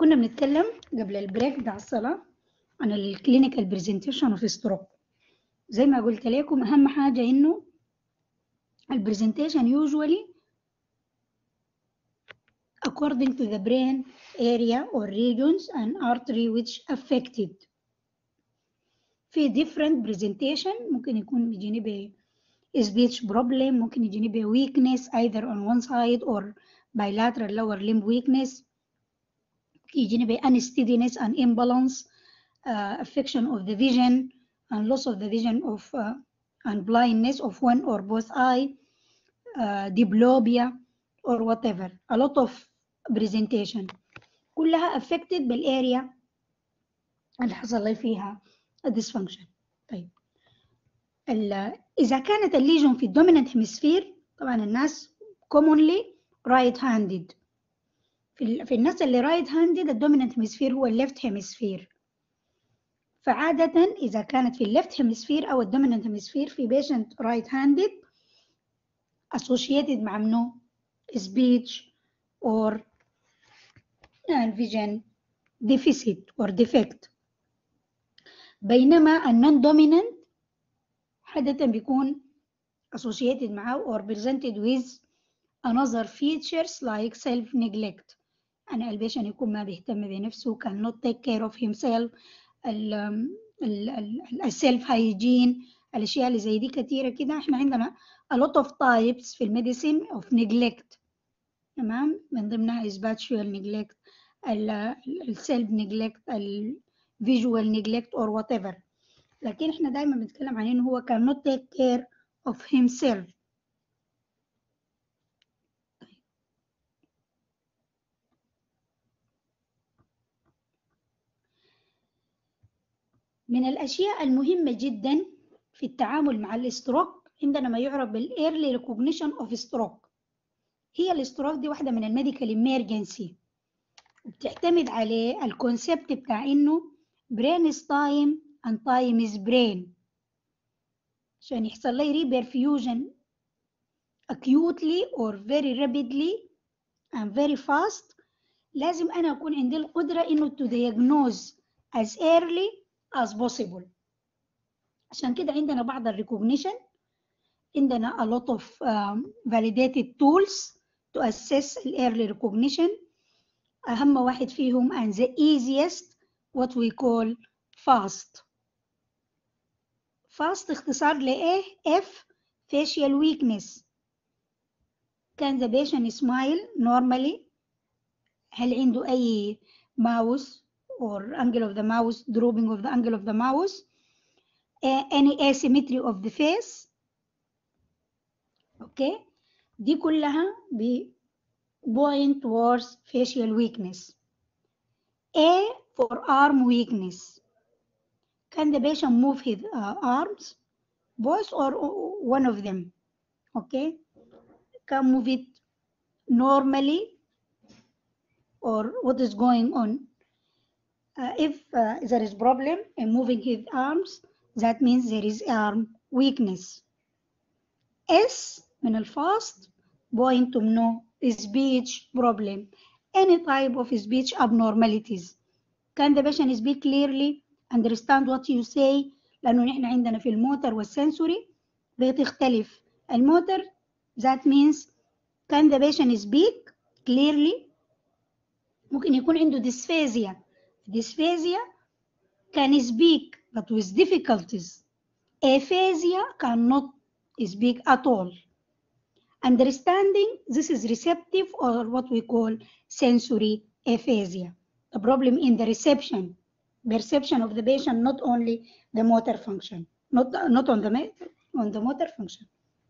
كنا بنتكلم قبل البريك بتاع الصلاة عن الكلينيكال برزنتيشن اوف ستروك زي ما قلت لكم أهم حاجة إنه البرزنتيشن usually according to the brain area or regions and artery which affected في different presentation ممكن يكون بيجيني ب speech problem ممكن يجيني ب weakness either on one side or bilateral lower limb weakness يجيني ب unsteadiness and imbalance uh, affection of the vision and loss of the vision of uh, and blindness of one or both eye uh, diplopia or whatever a lot of presentation كلها affected بالاريا اللي حصل لي فيها dysfunction طيب إذا كانت الليجون في الدومينانت هيمسفير طبعا الناس commonly right handed في, في الناس اللي right handed الدومينانت هيمسفير هو الليفت هيمسفير فعادة إذا كانت في الليفت هيمسفير أو الدومينانت هيمسفير في patient right handed associated مع منه speech or vision deficit or defect بينما النون دومينانت عادة بيكون associated معه or presented with another features like self neglect يعني البيشن يكون ما بيهتم بنفسه can not take care of himself السيلف هايجين الاشياء اللي زي دي كتيره كده احنا عندنا a lot of types في الميديسين of neglect تمام من ضمنها spiritual neglect السيلف neglect الفيجوال neglect or whatever لكن احنا دايما بنتكلم عن انه هو cannot take care of himself من الأشياء المهمة جدا في التعامل مع الاستروك عندنا ما يعرف بالايرلي ريكوجنيشن اوف ستروك هي الاستروك دي واحدة من الميديكال ايمرجنسي وبتعتمد على الكونسبت بتاع انه brain is time and time is brain عشان يحصل لي ريبرفيوجن acutely or very rapidly and very fast لازم أنا أكون عندي القدرة إنه to diagnose as early as possible عشان كده عندنا بعض الريكوجنيشن عندنا a lot of um, validated tools to assess the early recognition أهم واحد فيهم and the easiest what we call FAST FAST اختصار لإيه؟ F facial weakness can the patient smile normally هل عنده أي mouse or angle of the mouse drooping of the angle of the mouse uh, any asymmetry of the face okay دي كلها ب point towards facial weakness A for arm weakness can the patient move his uh, arms both or one of them okay can move it normally or what is going on uh, if uh, there is problem in moving his arms that means there is arm weakness S من الفاست point to no speech problem any type of speech abnormalities can the patient speak clearly understand what you say لأنه نحن عندنا في الموتر والسنسوري بتختلف الموتر that means can the patient speak clearly ممكن يكون عنده dysphagia dysphagia can speak but with difficulties aphasia cannot speak at all understanding this is receptive or what we call sensory aphasia the problem in the reception perception of the patient not only the motor function not not on the on the motor function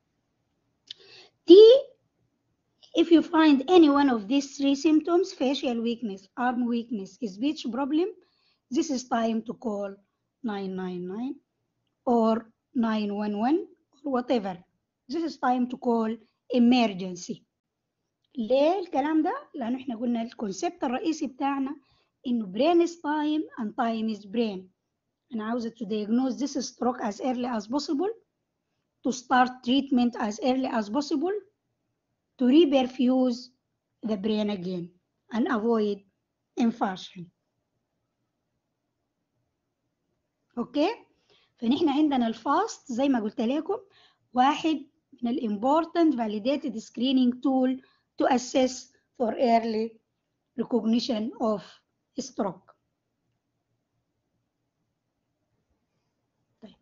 T if you find any one of these three symptoms facial weakness arm weakness speech problem this is time to call 999 or 911 or whatever this is time to call emergency ليه الكلام ده؟ لأنه احنا قلنا الكونسبت الرئيسي بتاعنا إنه brain is time and time is brain. أنا عاوزة to diagnose this stroke as early as possible, to start treatment as early as possible, to reperfuse the brain again and avoid infarction اوكي فنحن عندنا الفاست زي ما قلت لكم واحد من الامبورتنت validated screening tool to assess for early recognition of stroke طيب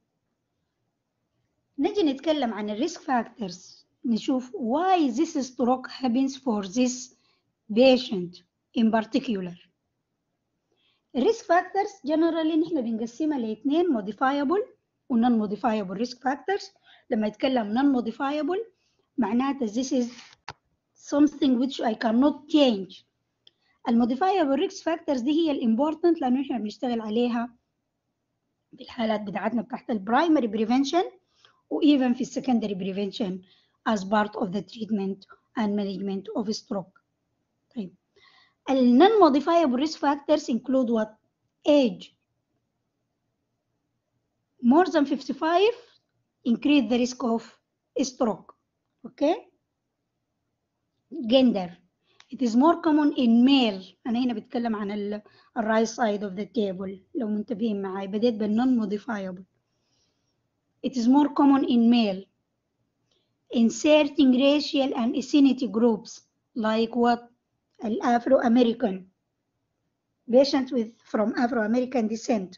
نجي نتكلم عن الريسك فاكتورز نشوف why this stroke happens for this patient in particular الريسك فاكتورز جنرالي نحن بنقسمها لاثنين modifiable و non modifiable risk factors لما يتكلم non modifiable معناته this is something which I cannot change الموديفايبل ريسك فاكتورز دي هي الامبورتنت لانه احنا بنشتغل عليها في الحالات بتاعتنا تحت البرايمري بريفنشن وايفن في السكندري بريفنشن as part of the treatment and management of stroke طيب ال non modifiable risk factors include what age more than 55 increase the risk of stroke okay gender it is more common in male أنا هنا بتكلم عن ال right side of the table لو منتبهين معي بديت بال non modifiable it is more common in male in certain racial and ethnicity groups like what ال Afro American patients with from Afro American descent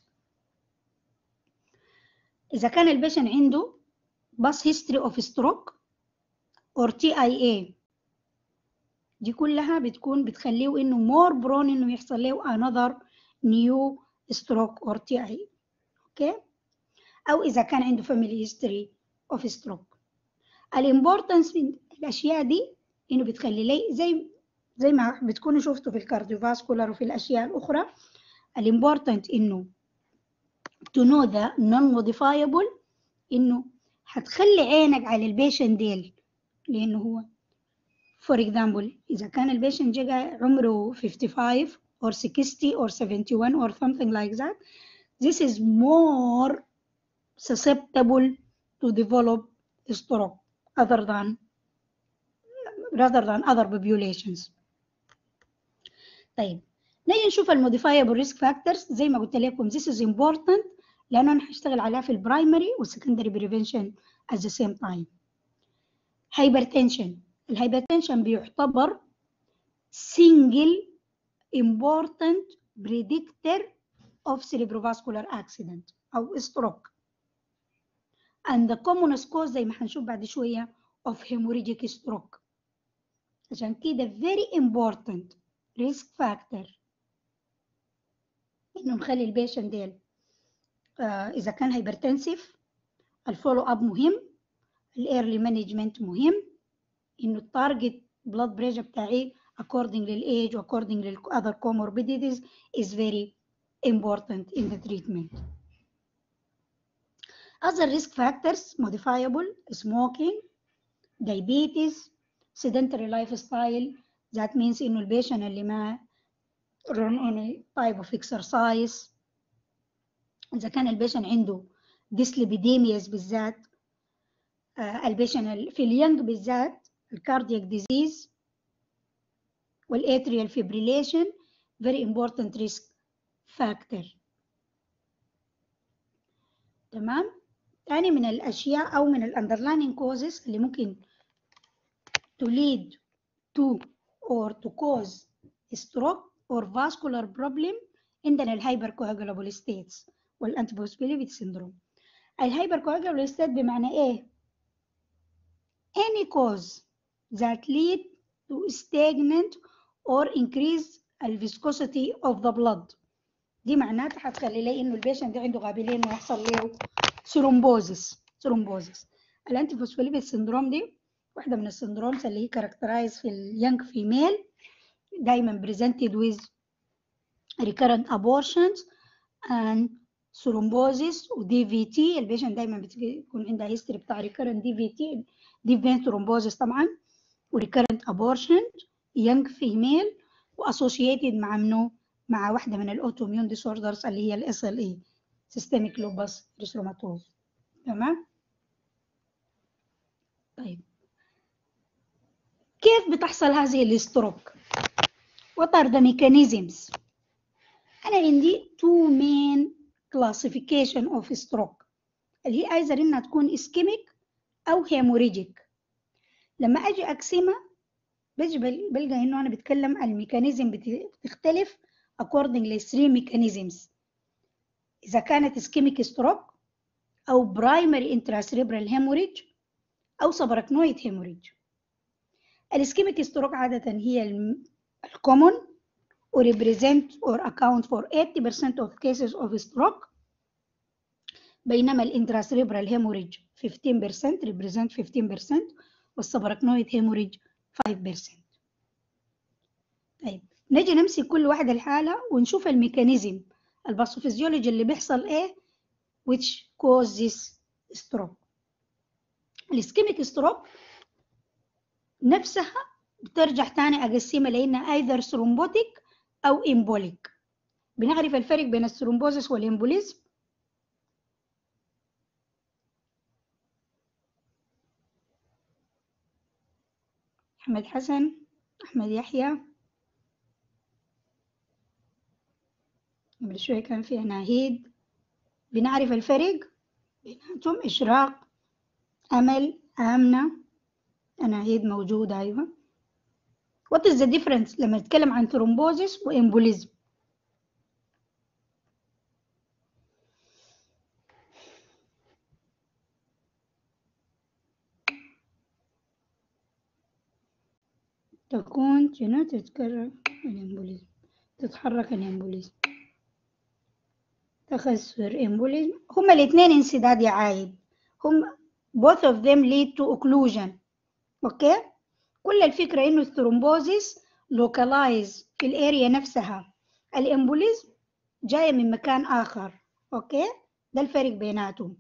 إذا كان البيشنت عنده بس history of stroke or TIA دي كلها بتكون بتخليه انه more prone انه يحصل له another new stroke or TIA اوكي او اذا كان عنده family history of stroke الامبورتنس من الاشياء دي انه بتخلي لي زي زي ما بتكونوا شفتوا في الكارديوفاسكولار وفي الاشياء الاخرى الامبورتنت انه to know the non-modifiable إنه هتخلي عينك على البيشن ديل لأنه هو for example إذا كان البيشن جاء عمره 55 or 60 or 71 or something like that this is more susceptible to develop stroke other than rather than other populations طيب نيجي نشوف الموديفايبل ريسك فاكتورز زي ما قلت لكم this is important لانه انا هشتغل عليها في البرايمري والسكندري بريفنشن at the same time hypertension الهايبرتنشن بيعتبر single important predictor of cerebrovascular accident او stroke and the commonest cause زي ما هنشوف بعد شوية of hemorrhagic stroke عشان كده very important risk factor انه نخلي البيشنت ديل آه اذا كان هايبرتنسيف الفولو اب مهم الايرلي مانجمنت مهم انه التارجت بلاد بريشر بتاعي according للايج و according لل other comorbidities is very important in the treatment. Other risk factors modifiable smoking, diabetes, sedentary lifestyle that means انه البيشن اللي ما run any type of exercise إذا كان البيشن عنده dyslipidemias بالذات آه البيشن في اليونج بالذات الكاردياك ديزيز والاتريال fibrillation very important risk factor تمام تاني من الأشياء أو من الأندرلايننج causes اللي ممكن to lead to or to cause stroke or vascular problem عندنا الهايبركواجولابل ستيتس والانتيفوسفوليبيد سيندروم الهايبركواجولابل ستيت بمعنى ايه any cause that lead to stagnant or increase الفيسكوسيتي of the blood دي معناتها هتخلي لي انه البيشنت ده عنده قابليه انه يحصل له ثرومبوزيس ثرومبوزيس الانتيفوسفوليبيد سيندروم دي واحده من السندرومز اللي هي كاركترايز في اليونج فيميل دايما presented with recurrent abortions and thrombosis و DVT البيشنت دايما بتكون عندها هيستوري بتاع recurrent DVT deep vein thrombosis طبعا و recurrent abortion young female وassociated مع منه مع واحدة من الاوتوميون disorders اللي هي ال SLE systemic lupus erythematosus تمام طيب كيف بتحصل هذه الستروك what are the mechanisms أنا عندي two main classification of stroke اللي هي either إنها تكون ischemic أو hemorrhagic لما أجي أقسمها بجي بلقى إنه أنا بتكلم الميكانيزم بتختلف according ل three mechanisms إذا كانت ischemic stroke أو primary intracerebral hemorrhage أو subarachnoid hemorrhage الاسكيميك ستروك عادة هي الكومون و represent or account for 80% of cases of stroke بينما الانتراسريبرال هيموريج 15% represent 15% والسبركنويد هيموريج 5% طيب نجي نمسك كل واحدة الحالة ونشوف الميكانيزم الباثوفيزيولوجي اللي بيحصل ايه which causes stroke الاسكيميك ستروك نفسها بترجع تاني أقسمها لأنها either ثرومبوتيك أو إمبوليك بنعرف الفرق بين الثرومبوزس والإمبوليزم أحمد حسن أحمد يحيى قبل شوية كان فيها ناهيد بنعرف الفرق بيناتهم إشراق أمل آمنة أناهيد موجودة أيوة What is the difference لما نتكلم عن ثرومبوزيس وإمبوليزم تكون شنو تتكرر الإمبوليزم تتحرك الإمبوليزم تخسر إمبوليزم هما الاثنين انسداد عايد هم both of them lead to occlusion اوكي كل الفكرة انه الثرومبوزيس localize في الاريا نفسها الامبوليزم جاية من مكان اخر اوكي ده الفرق بيناتهم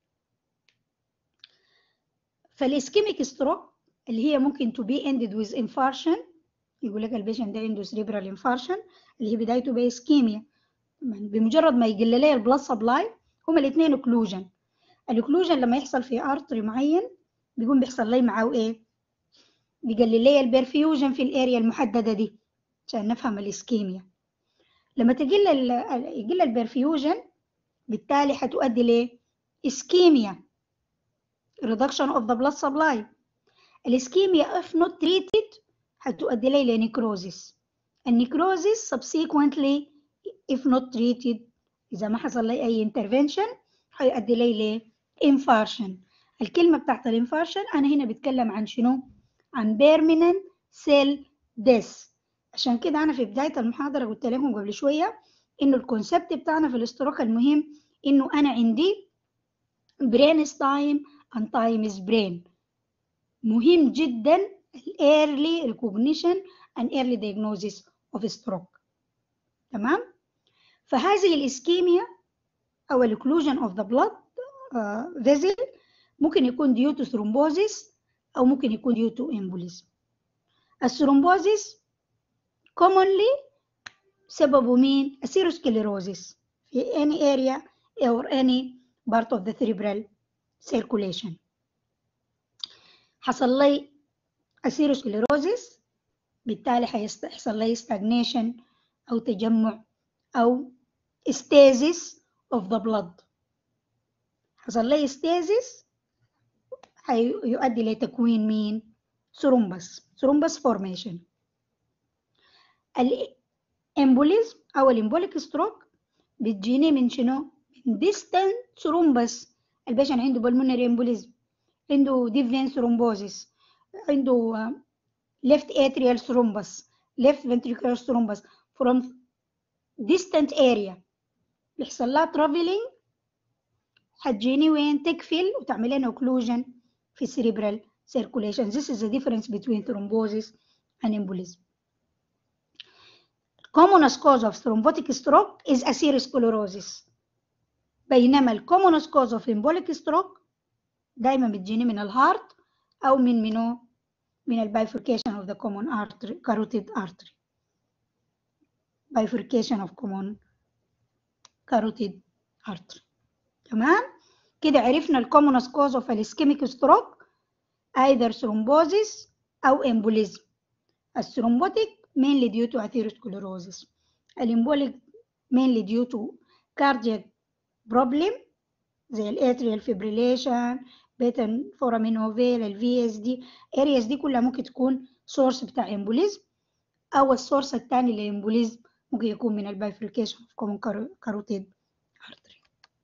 فالاسكيميك ستروك اللي هي ممكن to be ended with infarction يقول لك البيشنت ده عنده cerebral infarction اللي هي بدايته باسكيميا بمجرد ما يقل لي البلاد سبلاي هما الاثنين اوكلوجن الاوكلوجن لما يحصل في ارتري معين بيقوم بيحصل لي معاه ايه بيقلل لي البرفيوجن في الاريا المحدده دي عشان نفهم الاسكيميا لما تقل ال يقل البرفيوجن بالتالي حتؤدي ل اسكيميا reduction of the blood supply الاسكيميا if not treated حتؤدي لي لنيكروزيس النيكروزيس subsequently if not treated إذا ما حصل لي أي intervention هيؤدي لي لإنفارشن الكلمة بتاعت الإنفارشن أنا هنا بتكلم عن شنو؟ عن permanent cell death عشان كده أنا في بداية المحاضرة قلت لكم قبل شوية إنه الكونسبت بتاعنا في الاستروك المهم إنه أنا عندي brain is time and time is brain مهم جدا ال early recognition and early diagnosis of stroke تمام فهذه الإسكيميا أو occlusion of the blood uh, vessel ممكن يكون due to thrombosis أو ممكن يكون due to embolism الثرومبوزيس commonly سببه مين؟ atherosclerosis في any area or any part of the cerebral circulation حصل لي atherosclerosis بالتالي حيحصل لي stagnation أو تجمع أو stasis of the blood حصل لي stasis هيؤدي لتكوين مين؟ ثرومبس ثرومبس فورميشن الامبوليزم أو الامبوليك ستروك بتجيني من شنو؟ من distant ثرومبس البيشن عنده بالمونري امبوليزم عنده deep vein thrombosis عنده left atrial thrombus left ventricular thrombus from distant area بيحصل لها traveling هتجيني وين تقفل وتعمل لنا occlusion في cerebral circulation this is the difference between thrombosis and embolism commonest cause of thrombotic stroke is atherosclerosis بينما ال commonest cause of embolic stroke دايما بتجيني من الهارت أو من منو من ال bifurcation of the common artery carotid artery bifurcation of common carotid artery تمام كده عرفنا ال commonest cause of ischemic stroke either thrombosis أو embolism الثرومبوتيك mainly due to atherosclerosis الامبوليك mainly due to cardiac problem زي الاتريال fibrillation بيتا فورامين اوفيل الفي اس دي ارياس دي كلها ممكن تكون سورس بتاع امبوليزم او السورس الثاني للامبوليزم ممكن يكون من البايفريكيشن اوف كومن كاروتيد ارتري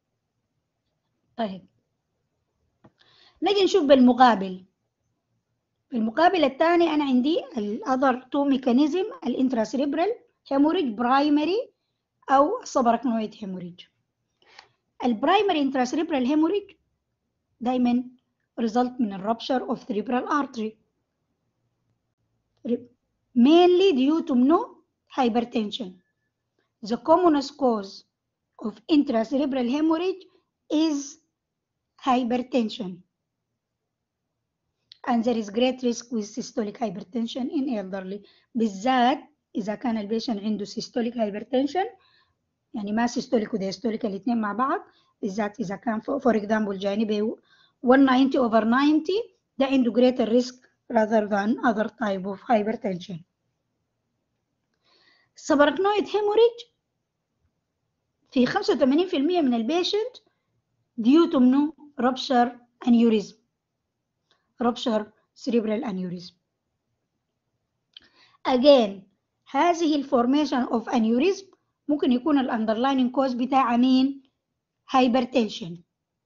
طيب نجي نشوف بالمقابل بالمقابل الثاني انا عندي الاذر تو ميكانيزم الانتراسريبرال هيموريج برايمري او سبركنويد هيموريج البرايمري انتراسريبرال هيموريج دايما result من الرupture of cerebral artery mainly due to no hypertension the commonest cause of intracerebral hemorrhage is hypertension and there is great risk with systolic hypertension in elderly بالذات إذا كان البيشن عنده systolic hypertension يعني ما systolic وديستوليك الاثنين مع بعض بالذات إذا كان for example جانبي 190 over 90 ده عنده greater risk rather than other type of hypertension السبركنويد hemorrhage في 85% من البيشنت due to منه rupture aneurysm rupture cerebral aneurysm again هذه الفورميشن اوف aneurysm ممكن يكون الاندرلايننج كوز بتاع مين هايبرتنشن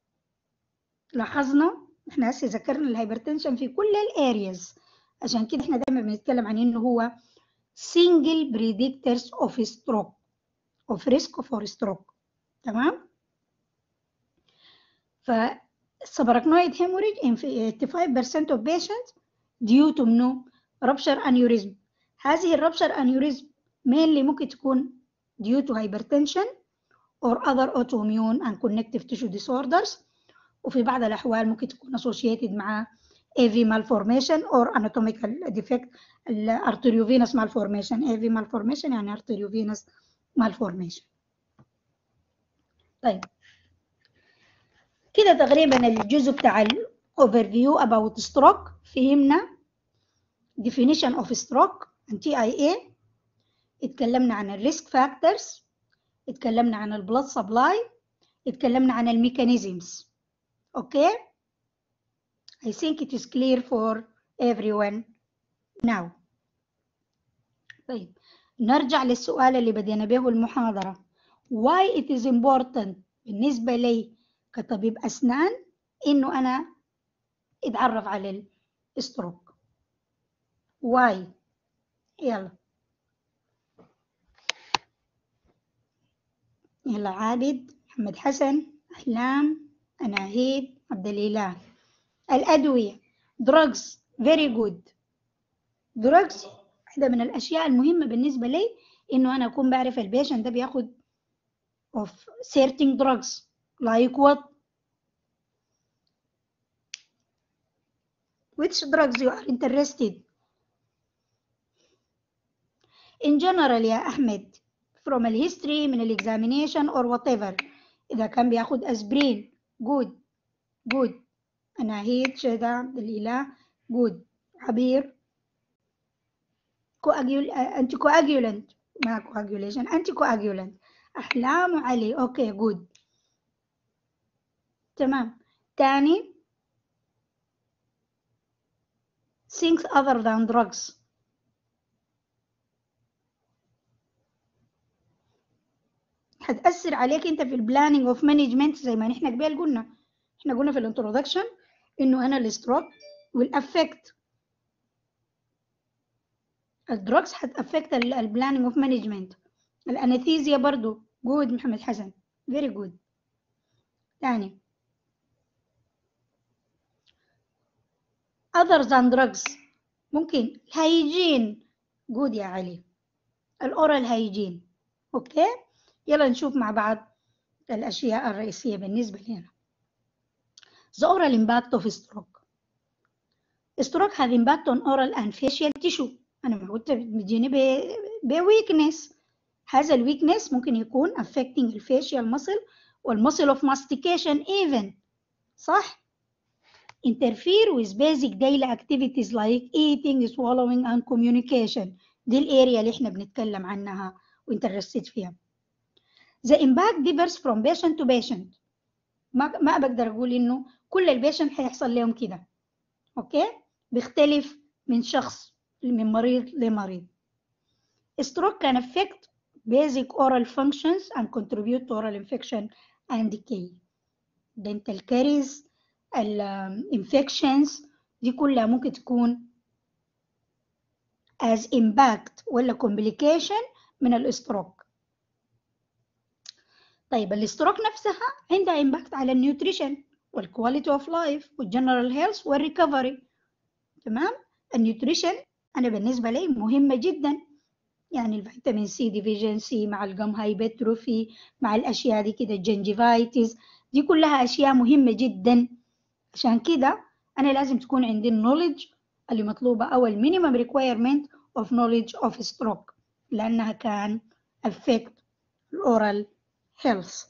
لاحظنا احنا هسه ذكرنا الهايبرتنشن في كل الارياز عشان كده احنا دايما بنتكلم عن انه هو single predictors of stroke of risk for stroke تمام فالسبركنويد hemorrhage in 85% of patients due to no rupture aneurysm هذه الرupture aneurysm mainly ممكن تكون due to hypertension or other autoimmune and connective tissue disorders وفي بعض الأحوال ممكن تكون associated مع AV malformation or anatomical defect arteriovenous malformation AV malformation يعني arteriovenous malformation طيب كده تقريبا الجزء بتاع ال overview about stroke فهمنا definition of stroke TIA اتكلمنا عن الريسك فاكتورز اتكلمنا عن البلاد سبلاي اتكلمنا عن الميكانيزمز اوكي I think it is clear for everyone now طيب نرجع للسؤال اللي بدينا به المحاضرة why it is important بالنسبة لي كطبيب أسنان إنه أنا أتعرف على الستروك why يلا يلا عابد محمد حسن أحلام أناهيد عبد الإله الأدوية drugs very good drugs واحدة من الأشياء المهمة بالنسبة لي إنه أنا أكون بعرف البيشنت ده بياخد of certain drugs like what which drugs you are interested in general يا أحمد from the history من الاكزامينيشن or whatever إذا كان بياخد أسبرين good good أناهيد شهداء عبد الإله good عبير كواجيول أنتي كواجيولنت ما كواجيوليشن أنتي كواجيولنت أحلام وعلي أوكي good تمام تاني things other than drugs هتأثر عليك انت في البلاننج اوف مانجمنت زي ما احنا قبل قلنا احنا قلنا في الانترودكشن انه انا الستروك والافكت الدروكس هتأفكت البلاننج اوف مانجمنت الانستيزيا برضو جود محمد حسن فيري جود تاني other than drugs ممكن هيجين جود يا علي الاورال هيجين اوكي يلا نشوف مع بعض الأشياء الرئيسية بالنسبة لنا The oral impact of stroke stroke have impact on oral and facial tissue أنا ما قلت بيجيني بويكنس هذا الويكنس ممكن يكون affecting الفيشيال muscle والmuscle of mastication even صح interfere with basic daily activities like eating, swallowing and communication دي الاريا اللي احنا بنتكلم عنها وانترستد فيها The impact differs from patient to patient ما ما بقدر اقول انه كل البيشنت هيحصل لهم كده اوكي بيختلف من شخص من مريض لمريض stroke can affect basic oral functions and contribute to oral infection and decay dental caries infections دي كلها ممكن تكون as impact ولا complication من الاستروك طيب الاستروك نفسها عندها impact على النيوتريشن والكواليتي اوف لايف والجنرال هيلث والريكفري تمام النيوتريشن انا بالنسبه لي مهمه جدا يعني الفيتامين سي ديفيجنسي مع الجم هايبتروفي مع الاشياء دي كده الجنجيفايتس دي كلها اشياء مهمه جدا عشان كده انا لازم تكون عندي النولج اللي مطلوبه او المينيمم ريكويرمنت اوف نولج اوف ستروك لانها كان affect الاورال هيلث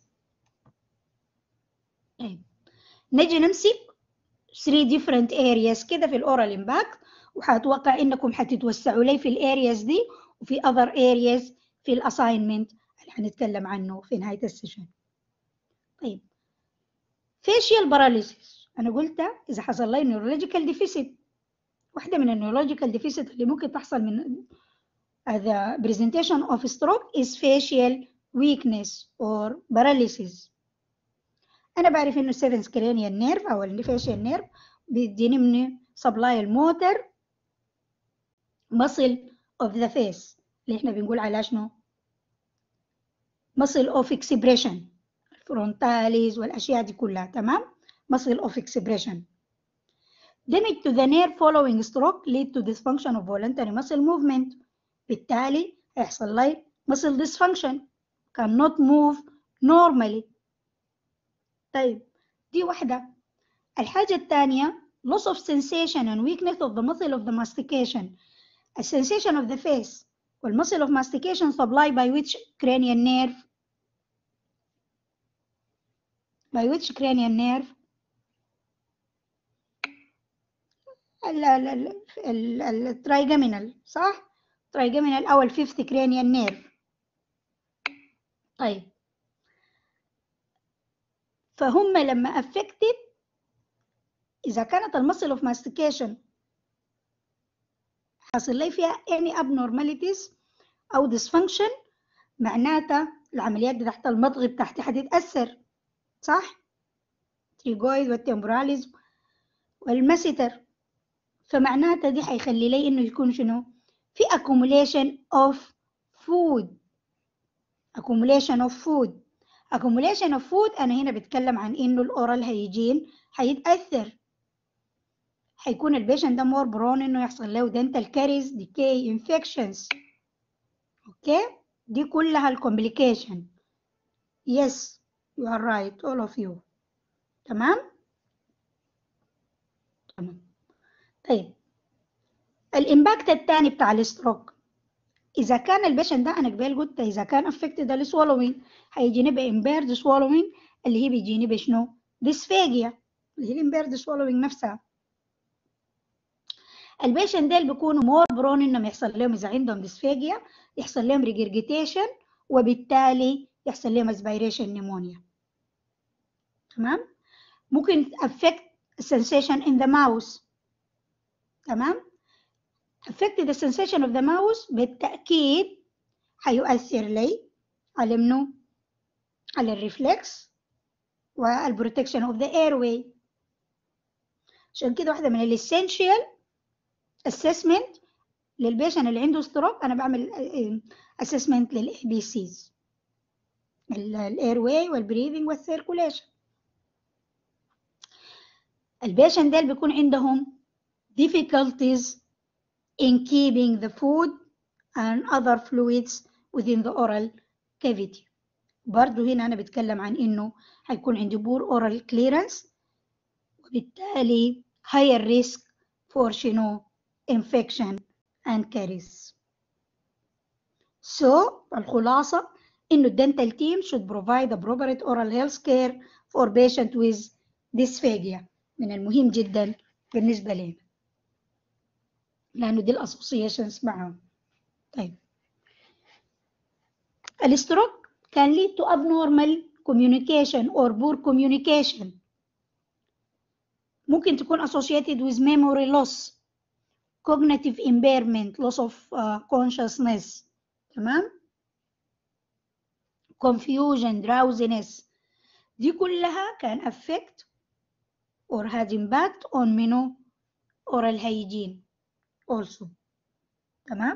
طيب نجي نمسك 3 different areas كده في الاورال امباكت وحاتوقع انكم حتتوسعوا لي في الارياز دي وفي other areas في الاساينمنت اللي حنتكلم عنه في نهايه السيشن طيب facial paralysis انا قلت اذا حصل لي neurological deficit واحده من النيورولوجيكال ديفيسيت اللي ممكن تحصل من the presentation of stroke is facial weakness or paralysis انا بعرف انه السيفنس كرينيال نيرف او الفيشيال نيرف بيديني من سبلاي الموتر muscle of the face اللي احنا بنقول على شنو muscle of expression الفرونتاليز والاشياء دي كلها تمام muscle of expression damage to the nerve following stroke lead to dysfunction of voluntary muscle movement بالتالي هيحصل لي muscle dysfunction cannot move normally طيب دي واحدة الحاجة الثانية loss of sensation and weakness of the muscle of the mastication a sensation of the face والmuscle of mastication supplied by which cranial nerve by which cranial nerve الترايجامينال صح ترايجامينال او الفيفث cranial nerve طيب فهم لما affected إذا كانت المسل اوف ماستيكيشن حاصل لي فيها any abnormalities أو dysfunction معناتها العمليات بتاعت المضغ بتاعتي حتتأثر صح؟ تريجويد والتمبوراليز والمسيتر فمعناتها دي حيخلي لي إنه يكون شنو؟ في accumulation of food accumulation of food accumulation of food أنا هنا بتكلم عن إنه الأورال هيجين هيتأثر هيكون البيشنت ده مور برون إنه يحصل له dental caries decay infections أوكي دي كلها الكومبليكيشن yes you are right all of you تمام تمام طيب الامباكت الثاني بتاع الستروك اذا كان البيشنت ده انا قبل قلت اذا كان افكتد السوالوين هيجيني بامبيرد سوالوين اللي هي بيجيني بشنو ديسفاجيا اللي هي الامبيرد سوالوين نفسها البيشنت ديل بيكونوا مور برون انهم يحصل لهم اذا عندهم ديسفاجيا يحصل لهم ريجرجيتيشن وبالتالي يحصل لهم اسبيريشن نيمونيا تمام ممكن affect sensation in the mouth تمام affect the sensation of the mouth بالتأكيد هيؤثر لي على منو على الريفلكس والبروتكشن اوف ذا airway عشان كده واحدة من الاسينشال assessment للبيشن اللي عنده ستروك انا بعمل assessment للاي بي سيز الاير واي والبريذنج والسيركوليشن البيشن ديل بيكون عندهم difficulties in keeping the food and other fluids within the oral cavity برضو هنا أنا بتكلم عن إنه هيكون عندي poor oral clearance وبالتالي higher risk for شنو infection and caries so الخلاصة إنه الدنتال team should provide appropriate oral health care for patient with dysphagia من المهم جدا بالنسبة لنا لأنه دي الأسوسيشنز معهم طيب الستروك can lead to abnormal communication or poor communication ممكن تكون associated with memory loss cognitive impairment loss of uh, consciousness تمام confusion drowsiness دي كلها can affect or has impact on منو oral hygiene also تمام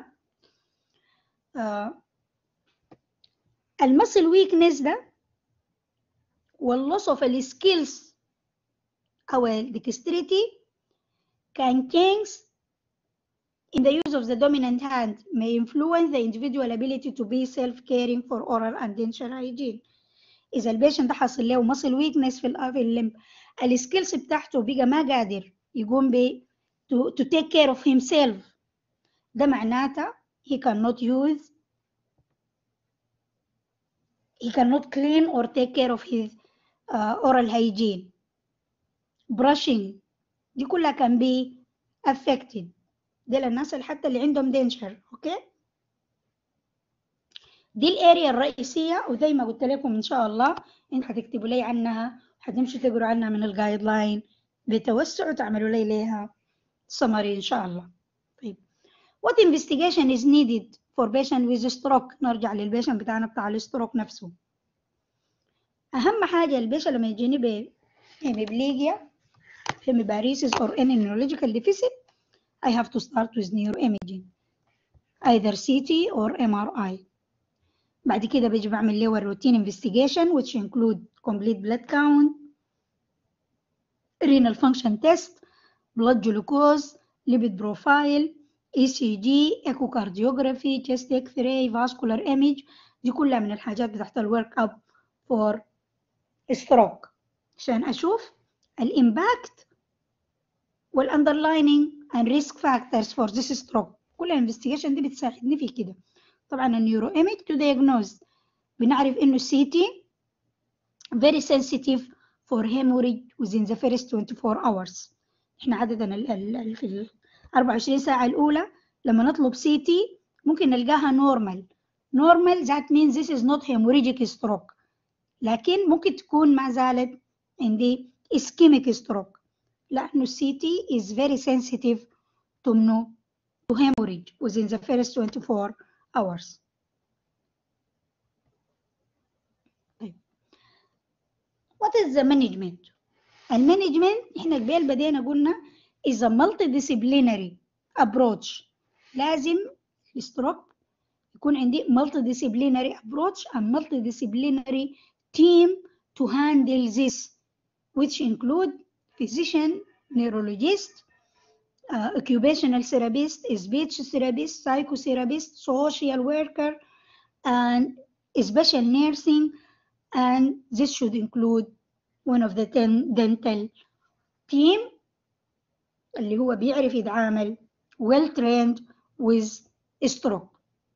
آه المسل ويكنس ده واللوس اوف السكيلز او الدكستريتي can change in the use of the dominant hand may influence the individual ability to be self-caring for oral and dental hygiene. إذا البيشنت ده حصل له muscle weakness في ال في الليمب السكيلز بتاعته بقى ما قادر يقوم ب to, to take care of himself ده معناته he cannot use he cannot clean or take care of his uh, oral hygiene brushing دي كلها can be affected دي للناس اللي حتى اللي عندهم دينشر اوكي دي الاريا الرئيسية وزي ما قلت لكم ان شاء الله انت هتكتبوا لي عنها هتمشوا تقروا عنها من الجايد لاين بتوسع وتعملوا لي ليها summary ان شاء الله طيب what investigation is needed for patient with stroke نرجع للبيشن بتاعنا بتاع الستروك نفسه اهم حاجة البيشن لما يجيني ب hemiplegia hemiparesis or any neurological deficit I have to start with neuroimaging either CT or MRI بعد كده بيجي بعمل له الروتين investigation which include complete blood count renal function test blood glucose lipid profile ECG echocardiography chest x-ray vascular image دي كلها من الحاجات بتاعت الورك اب for stroke عشان اشوف الامباكت والاندرلايننج and risk factors for this stroke كل الانفستيجيشن دي بتساعدني في كده طبعا النيورو ايمج تو diagnose بنعرف انه السي تي very sensitive for hemorrhage within the first 24 hours احنا عادة ال ال في ال 24 ساعة الأولى لما نطلب سي تي ممكن نلقاها normal normal that means this is not hemorrhagic stroke لكن ممكن تكون ما زالت عندي ischemic stroke لأنه السي تي is very sensitive to منو to hemorrhage within the first 24 hours طيب. what is the management المانجمنت احنا قبل بدينا قلنا is a multidisciplinary approach لازم الستروك يكون عندي multidisciplinary approach and multidisciplinary team to handle this which include physician, neurologist, uh, occupational therapist, speech therapist, psychotherapist, social worker, and special nursing, and this should include one of the ten dental team اللي هو بيعرف يتعامل well trained with stroke.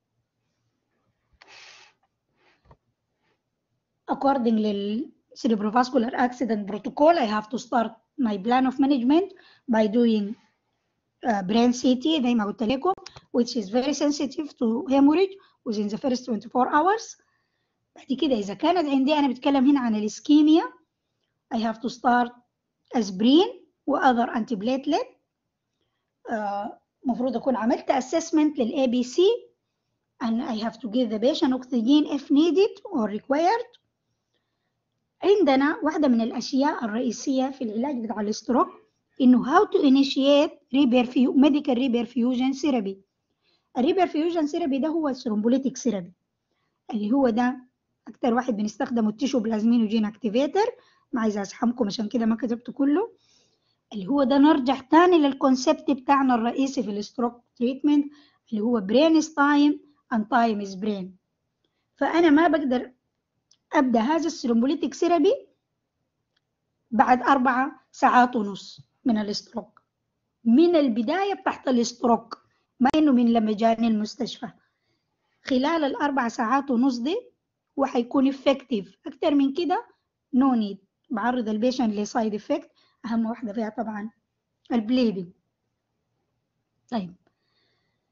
According لل cerebrovascular accident protocol, I have to start my plan of management by doing uh, brain CT زي ما قلت لكم which is very sensitive to hemorrhage within the first 24 hours. بعد كده إذا كانت عندي أنا بتكلم هنا عن الإسكيميا I have to start aspirin و other antiplatelet المفروض uh, أكون عملت assessment لل ABC and I have to give the patient oxygen if needed or required عندنا واحدة من الأشياء الرئيسية في العلاج بتاع الاستروك إنه how to initiate reperfu medical reperfusion therapy الريبرفيوجن ثيرابي ده هو الثرومبوليتيك ثيرابي اللي هو ده أكتر واحد بنستخدمه التيشو بلازمين وجين أكتيفيتر ما عايزة أزحمكم عشان كده ما كتبته كله اللي هو ده نرجع تاني للكونسبت بتاعنا الرئيسي في الاستروك تريتمنت اللي هو برين تايم and time is brain فأنا ما بقدر أبدأ هذا الثرومبوليتيك ثيرابي بعد أربعة ساعات ونص من الاستروك من البداية بتاعت الاستروك ما إنه من لما جاني المستشفى خلال الأربع ساعات ونص دي وحيكون افكتيف أكتر من كده نو نيد بعرض البيشن لسايد افكت أهم واحدة فيها طبعا البليدنج طيب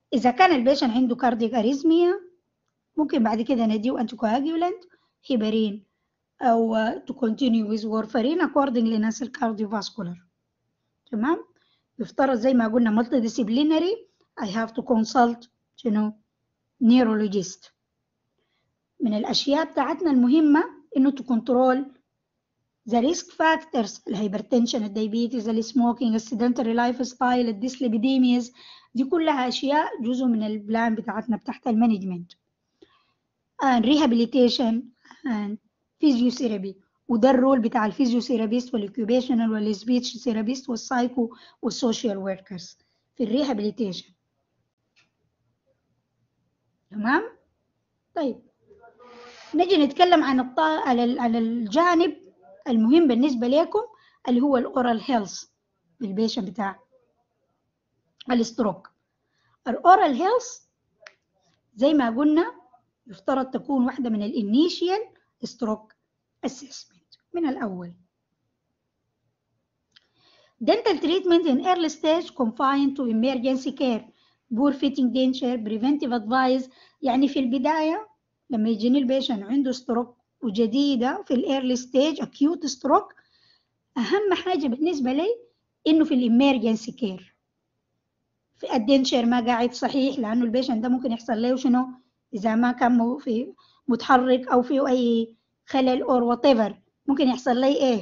إذا كان البيشن عنده كارديك أريزميا ممكن بعد كده نديه أنتي كواجولانت هيبرين أو to continue with warfarin according لناس الكارديوفاسكولار تمام يفترض زي ما قلنا multi disciplinary I have to consult you know neurologist من الأشياء بتاعتنا المهمة إنه to control the risk factors الهايبرتنشن الدايبيتس السموكينج السيدنتري لايف ستايل الديسليبيديميز دي كلها أشياء جزء من البلان بتاعتنا بتاعت المانجمنت and rehabilitation and physiotherapy وده الرول بتاع الفيزيوثيرابيست والاكيوبيشنال والسبيتش ثيرابيست والسايكو والسوشيال وركرز في الريهابيليتيشن تمام طيب نجي نتكلم عن الط... على على الجانب المهم بالنسبه لكم اللي هو الاورال هيلث بالبيشن بتاع الستروك الاورال هيلث زي ما قلنا يفترض تكون واحده من الانيشيال ستروك assessment من الأول. Dental treatment in early stage confined to emergency care, poor fitting denture, preventive advice يعني في البداية لما يجيني البيشن عنده ستروك وجديدة في الايرلي ستيج acute ستروك أهم حاجة بالنسبة لي إنه في الامرجنسي كير في الدنشر ما قاعد صحيح لأنه البيشن ده ممكن يحصل له شنو إذا ما كان في متحرك أو فيه أي خلل اور وات ايفر ممكن يحصل لي ايه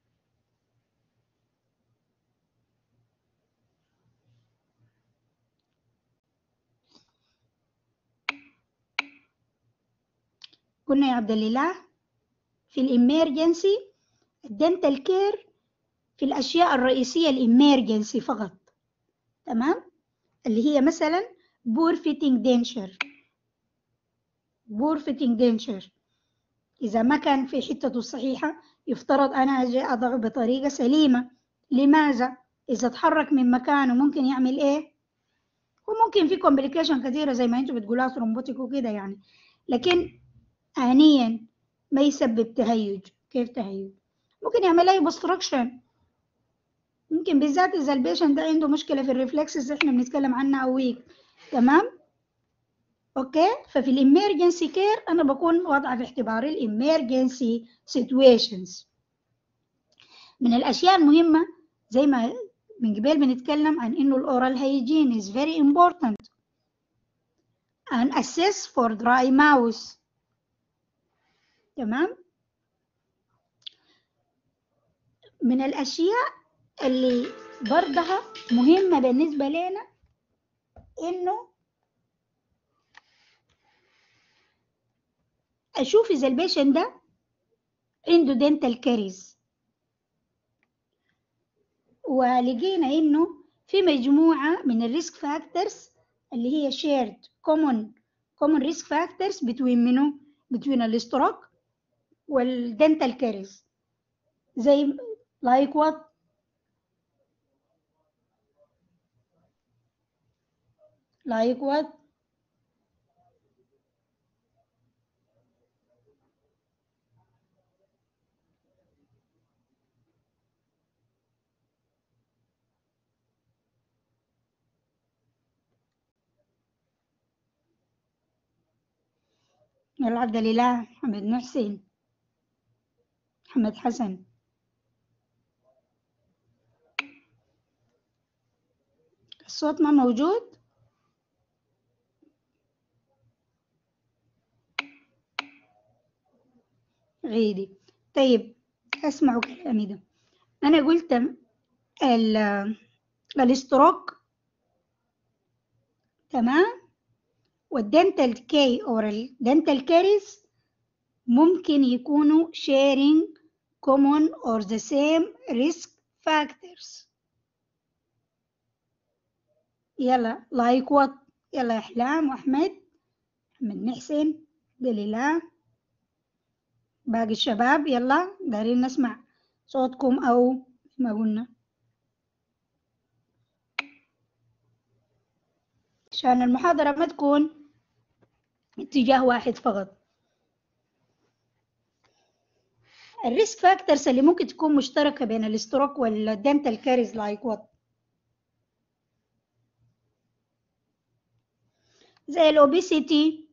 قلنا يا عبد الله في الاميرجنسي الدنتال كير في الاشياء الرئيسيه الاميرجنسي فقط تمام اللي هي مثلا بور فيتنج دينشر بور فيتنج دينشر إذا ما كان في حتته الصحيحة يفترض أنا أجي أضع بطريقة سليمة لماذا؟ إذا تحرك من مكانه ممكن يعمل إيه؟ وممكن في كومبليكيشن كثيرة زي ما أنتم بتقولوا ثرومبوتيك وكده يعني لكن آنيا ما يسبب تهيج كيف تهيج؟ ممكن يعمل أي بستركشن ممكن بالذات إذا البيشنت ده عنده مشكلة في الريفلكسز إحنا بنتكلم عنها ويك تمام؟ اوكي ففي الامرجنسي كير انا بكون واضعه في اعتباري الامرجنسي سيتويشنز من الاشياء المهمه زي ما من قبل بنتكلم عن انه الاورال هيجين is very important and assess for dry mouth تمام من الاشياء اللي برضها مهمه بالنسبه لنا انه اشوف اذا البيشن ده عنده دنتال كاريز ولقينا انه في مجموعة من الريسك فاكتورز اللي هي shared common common risk factors between منو between الستروك والدنتال كاريز زي like what like what العبد لله محمد محسن محمد حسن الصوت ما موجود عيدي طيب اسمعوا كلامي ده انا قلت ال الاستروك تمام والدنتال كي أو الدنتال كاريز ممكن يكونوا sharing common or the same risk factors يلا like what يلا يا أحلام وأحمد محمد محسن دليلة باقي الشباب يلا دارين نسمع صوتكم أو ما قلنا عشان المحاضرة ما تكون اتجاه واحد فقط الريسك فاكتورز اللي ممكن تكون مشتركة بين الاستروك والدنتال كاريز لايك وات زي الأوبيسيتي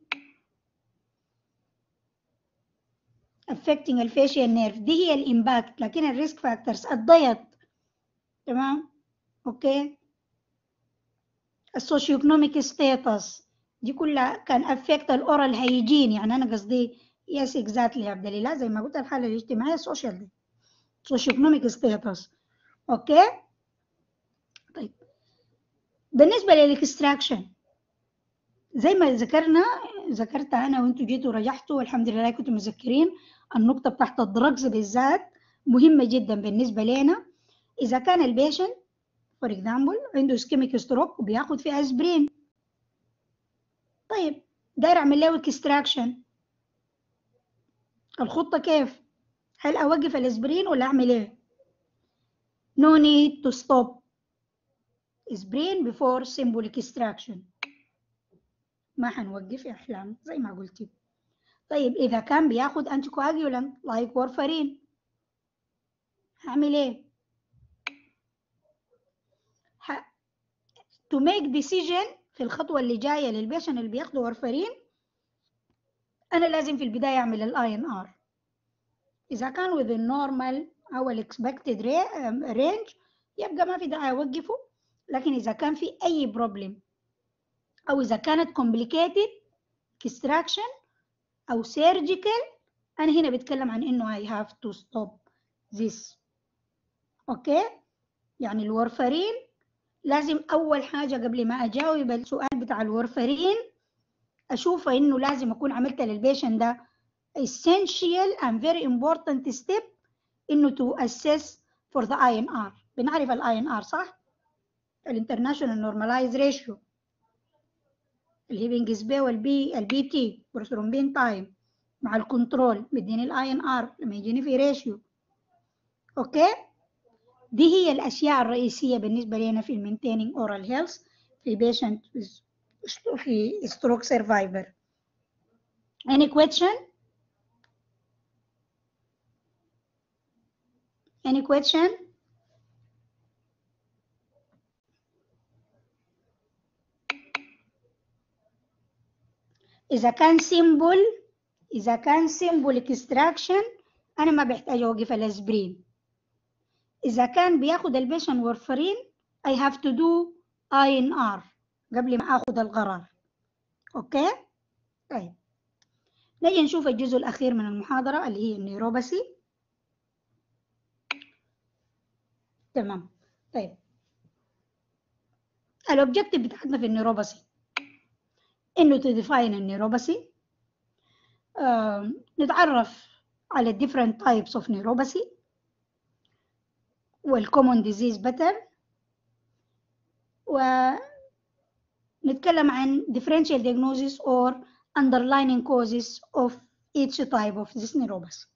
affecting الفيشيال نيرف دي هي الإمباكت لكن الريسك فاكتورز الضيط تمام أوكي السوشيو ايكونوميك ستاتس دي كلها كان افكت الاورال هيجين يعني انا قصدي يس اكزاكتلي يا عبد الله زي ما قلت الحاله الاجتماعيه السوشيال دي سوشيو ايكونوميك ستاتس اوكي طيب بالنسبه للاكستراكشن زي ما ذكرنا ذكرت انا وانتوا جيتوا رجحتوا والحمد لله كنتوا مذكرين النقطه بتاعت الدرجز بالذات مهمه جدا بالنسبه لنا اذا كان البيشنت فور اكزامبل عنده اسكيميك ستروك وبياخد فيه اسبرين طيب داير اعمل له اكستراكشن الخطه كيف هل اوقف الاسبرين ولا اعمل ايه no need to stop اسبرين before symbolic extraction ما حنوقف يا احلام زي ما قلتي طيب اذا كان بياخد انتي كواجولانت لايك وارفرين هعمل ايه to make decision في الخطوة اللي جاية للبيشن اللي بياخدوا وارفرين أنا لازم في البداية أعمل ال INR إذا كان within normal أو ال expected range يبقى ما في داعي أوقفه لكن إذا كان في أي problem أو إذا كانت complicated extraction أو surgical أنا هنا بتكلم عن إنه I have to stop this أوكي يعني الورفرين لازم أول حاجة قبل ما أجاوب السؤال بتاع الورفرين أشوف إنه لازم أكون عملت للبيشن ده essential and very important step إنه to assess for the INR بنعرف ال INR صح؟ ال International Normalized Ratio الهيبنج سبي والبي البي تي بروثرومبين تايم مع الكنترول مديني ال INR لما يجيني في ريشيو أوكي؟ دي هي الأشياء الرئيسية بالنسبة لنا في المينتيننج oral health في patient في stroke survivor. Any question? Any question? إذا كان symbol إذا كان symbol extraction أنا ما بحتاج أوقف الأسبرين. إذا كان بياخد البيشن وورفرين I have to do INR قبل ما آخد القرار أوكي طيب نجي نشوف الجزء الأخير من المحاضرة اللي هي النيوروباثي تمام طيب الأوبجيكتيف بتاعتنا في النيوروباثي إنه to define النيوروباثي آه نتعرف على different types of neuropathy والcommon disease pattern ونتكلم عن differential diagnosis or underlying causes of each type of this neuropathy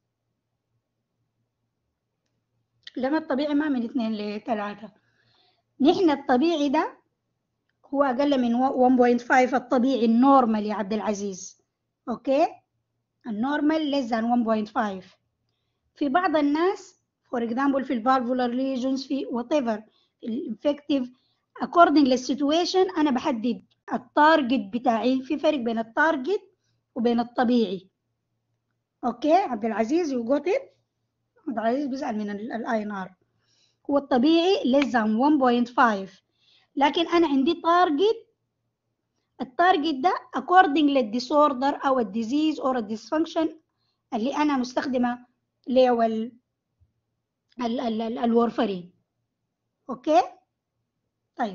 لما الطبيعي ما من اثنين لثلاثة نحن الطبيعي ده هو أقل من 1.5 الطبيعي النورمال يا عبد العزيز أوكي النورمال less than 1.5 في بعض الناس for example في الفالفولار ليجنز في whatever الانفكتيف according للسيتويشن انا بحدد التارجت بتاعي في فرق بين التارجت وبين الطبيعي اوكي عبد العزيز يو جوت ات عبد العزيز بيزعل من الاي ان ار هو الطبيعي less than 1.5 لكن انا عندي تارجت التارجت ده according للديسوردر او الديزيز او الديسفانكشن اللي انا مستخدمه له ال ال ال ال الورفرين اوكي طيب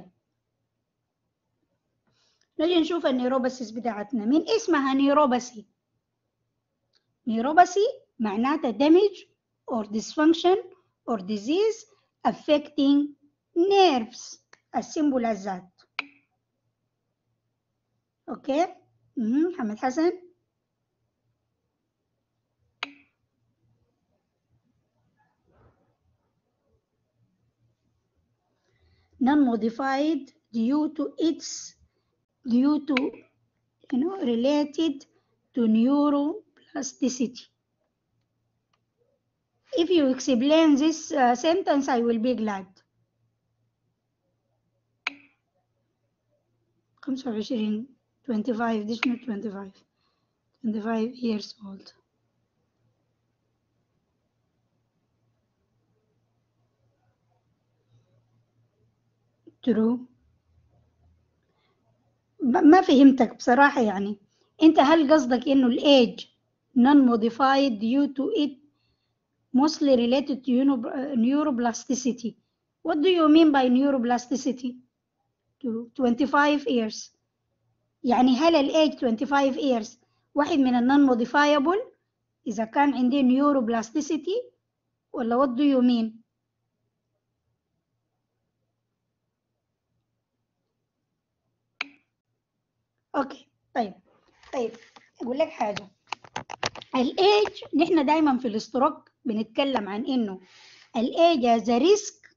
نجي نشوف النيوروباسيس بتاعتنا من اسمها نيوروباسي نيوروباسي معناتها damage or dysfunction or disease affecting nerves السيمبل الذات اوكي محمد حسن non-modified due to its due to you know related to neuroplasticity. If you explain this uh, sentence, I will be glad. 25 25 this not 25 25 years old true ما فهمتك بصراحة يعني انت هل قصدك انه الايج non modified due to it mostly related to neuroplasticity what do you mean by neuroplasticity to 25 years يعني هل الايج 25 years واحد من النون modifiable إذا كان عندي neuroplasticity ولا what do you mean اوكي طيب طيب اقول لك حاجه الايج نحن دايما في الاستروك بنتكلم عن انه الايج از ريسك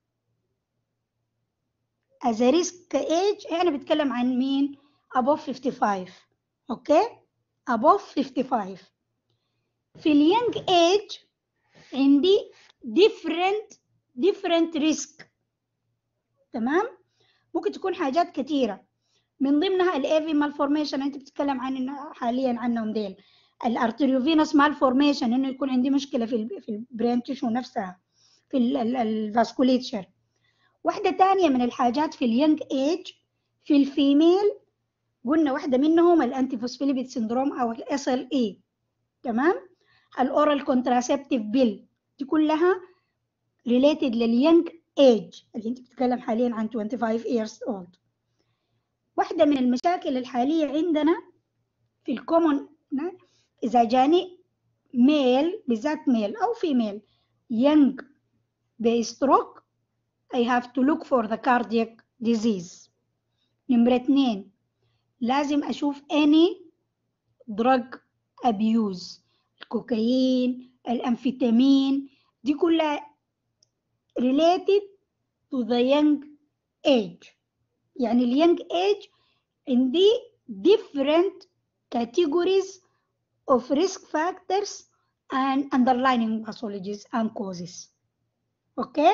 از ريسك ايج احنا بنتكلم عن مين above 55 اوكي above 55 في اليونج ايج عندي different different risk تمام ممكن تكون حاجات كثيره من ضمنها الايفي مالفورميشن انت بتتكلم عن حاليا عنهم ديل الارتريوفينوس مالفورميشن انه يكون عندي مشكله في ال في البرين تيشو نفسها في الفاسكوليتشر واحده ثانيه من الحاجات في اليونج ايج في الفيميل قلنا واحده منهم الانتي فوسفوليبيد سندروم او الاس ال اي تمام الاورال كونتراسبتيف بيل دي كلها ريليتد لليونج ايج اللي انت بتتكلم حاليا عن 25 years old واحدة من المشاكل الحالية عندنا في الكومون إذا جاني ميل بالذات ميل أو فيميل young بستروك I have to look for the cardiac disease نمرة اتنين لازم أشوف any drug abuse الكوكايين الأمفيتامين دي كلها related to the young age يعني اليونج ايج عندي different categories of risk factors and underlying pathologies and causes اوكي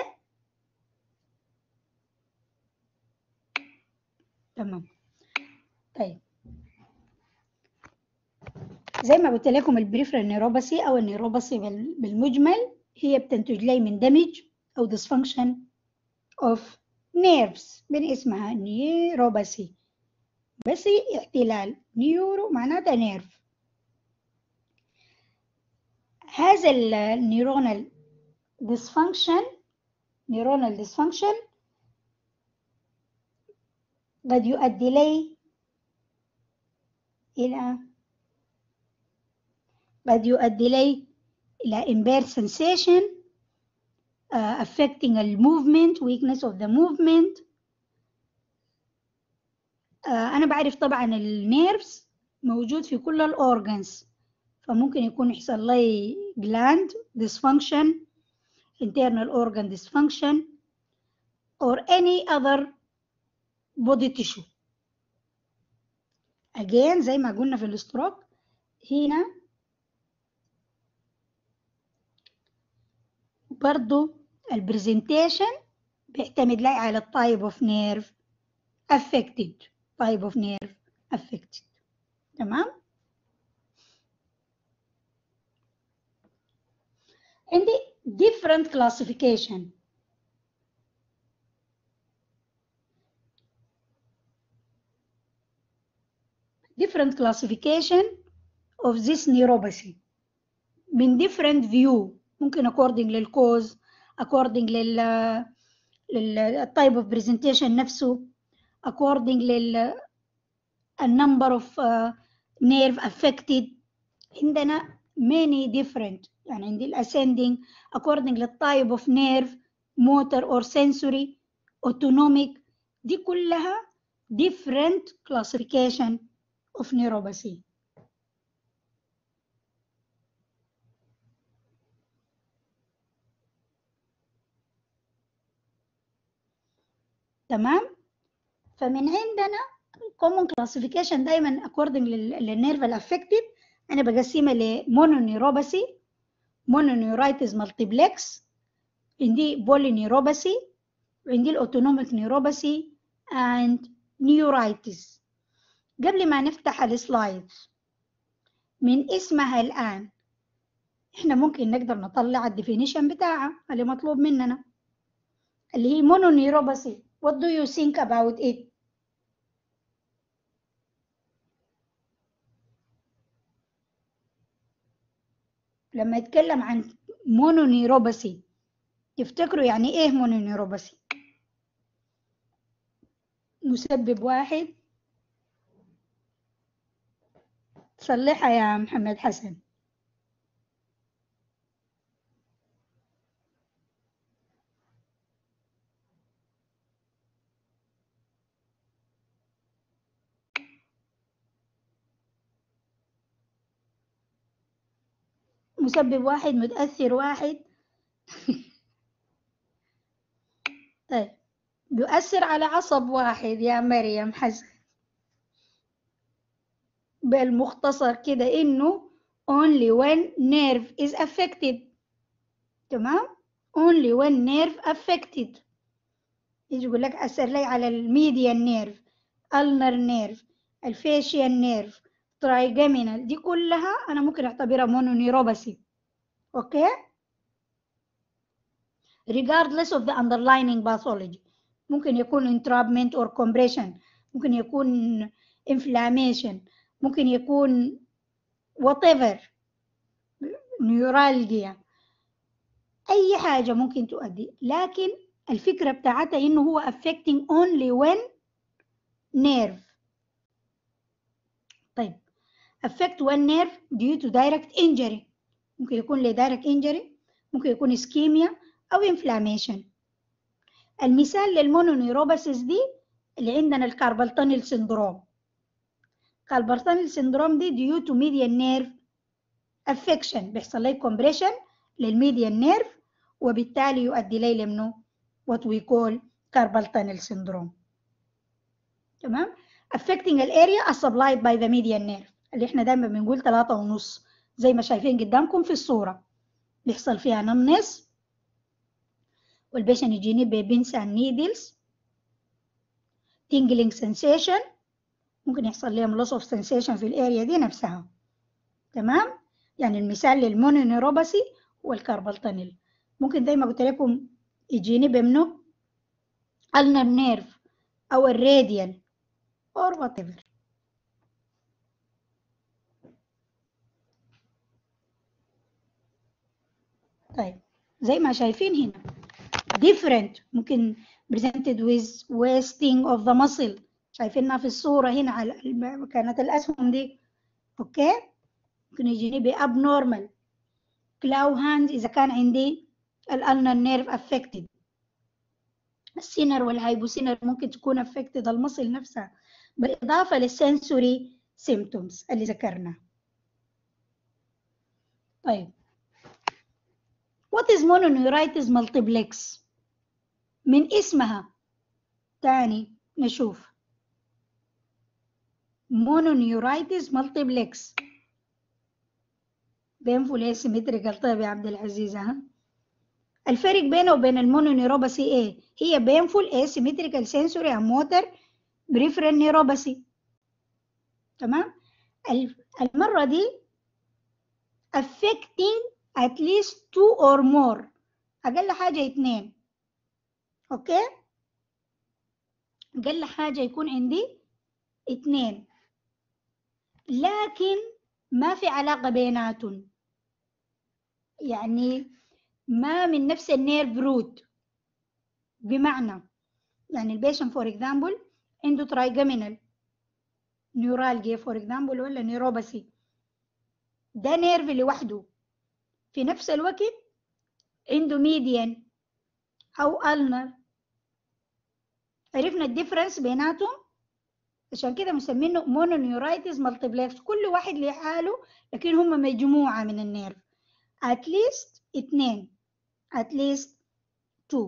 تمام طيب زي ما قلت لكم البريفرال نيروباثي او النيروباثي بالمجمل هي بتنتج لي من دمج او dysfunction of nerves من اسمها نيوروباثي بس احتلال نيورو معناتها نيرف هذا النيورونال dysfunction neuronal dysfunction قد يؤدي لي إلى قد يؤدي لي إلى impaired sensation uh, affecting the movement weakness of the movement uh, أنا بعرف طبعا النيرفز موجود في كل الأورجنز فممكن يكون يحصل لي gland dysfunction internal organ dysfunction or any other body tissue again زي ما قلنا في الاستروك هنا برضو البرزنتيشن بيعتمد لي على التايب اوف نيرف affected type of nerve affected تمام عندي different classification different classification of this neuropathy من different view ممكن according للكوز according لل للtype of presentation نفسه according لل number of uh, nerve affected عندنا many different يعني عندي ascending according للtype of nerve motor or sensory autonomic دي كلها different classification of neuropathy تمام فمن عندنا common classification دايما according للنيرف الافكتد انا بقسمها لمونونيوروباثي مونونيورايتس مالتيبلكس عندي بولينيوروباثي وعندي الاوتونوميك نيوروباثي and neuritis قبل ما نفتح السلايدز من اسمها الآن احنا ممكن نقدر نطلع الديفينيشن بتاعها اللي مطلوب مننا اللي هي مونونيوروباثي what do you think about it لما يتكلم عن مونونيوروباثي تفتكروا يعني ايه مونونيوروباثي مسبب واحد صلحها يا محمد حسن مسبب واحد متأثر واحد طيب بيؤثر على عصب واحد يا مريم حسن بالمختصر كده إنه only when nerve is affected تمام only when nerve affected يجي يقول لك أثر لي على الميديان نيرف ulnar نيرف الفيشيال نيرف ترايجامينال دي كلها أنا ممكن أعتبرها مونونيوروباثي أوكي regardless of the underlying pathology ممكن يكون entrapment or compression ممكن يكون inflammation ممكن يكون whatever نيورالجيا أي حاجة ممكن تؤدي لكن الفكرة بتاعتها إنه هو affecting only when nerve طيب affect one nerve due to direct injury ممكن يكون له direct injury ممكن يكون ischemia أو inflammation المثال للمونونيوروباسيس دي اللي عندنا الكاربال تانل سندروم كاربال تانل سندروم دي due to median nerve affection بيحصل لي compression للميديان نيرف وبالتالي يؤدي لي لمنه what we call carpal tunnel syndrome تمام affecting الاريا supplied by the median nerve اللي احنا دايما بنقول ثلاثة ونص زي ما شايفين قدامكم في الصورة بيحصل فيها نمنس والبيشن يجيني ببنس نيدلز tingling sensation ممكن يحصل لهم loss of sensation في الاريا دي نفسها تمام يعني المثال للمونونيوروباثي هو الكاربال تانل ممكن زي ما قلت لكم يجيني بمنه النر نيرف او الراديال or whatever طيب زي ما شايفين هنا different ممكن presented with wasting of the muscle شايفينها في الصورة هنا على كانت الأسهم دي أوكي ممكن يجيني ب abnormal كلاو هاند إذا كان عندي الألنر نيرف affected السينر والهايبوسينر ممكن تكون affected المصل نفسها بالإضافة للسنسوري symptoms اللي ذكرنا طيب What is mononeuritis multiplex؟ من اسمها تاني نشوف mononeuritis multiplex بينفول asymmetrical طيب يا عبد العزيز ها الفرق بينه وبين المونونيوروباثي ايه هي بينفول asymmetrical sensory and motor peripheral neuropathy تمام المرة دي affecting at least two or more أقل حاجة اتنين أوكي أقل حاجة يكون عندي اتنين لكن ما في علاقة بيناتهم يعني ما من نفس النيرف روت بمعنى يعني البيشن فور اكزامبل عنده ترايجامينال نيورالجيا فور اكزامبل ولا نيوروباثي ده نيرف لوحده في نفس الوقت عنده ميديان او النر عرفنا الديفرنس بيناتهم عشان كده مسمينه مونونيورايتس مالتيبلكس كل واحد لحاله لكن هم مجموعة من النيرف at least اتنين at least two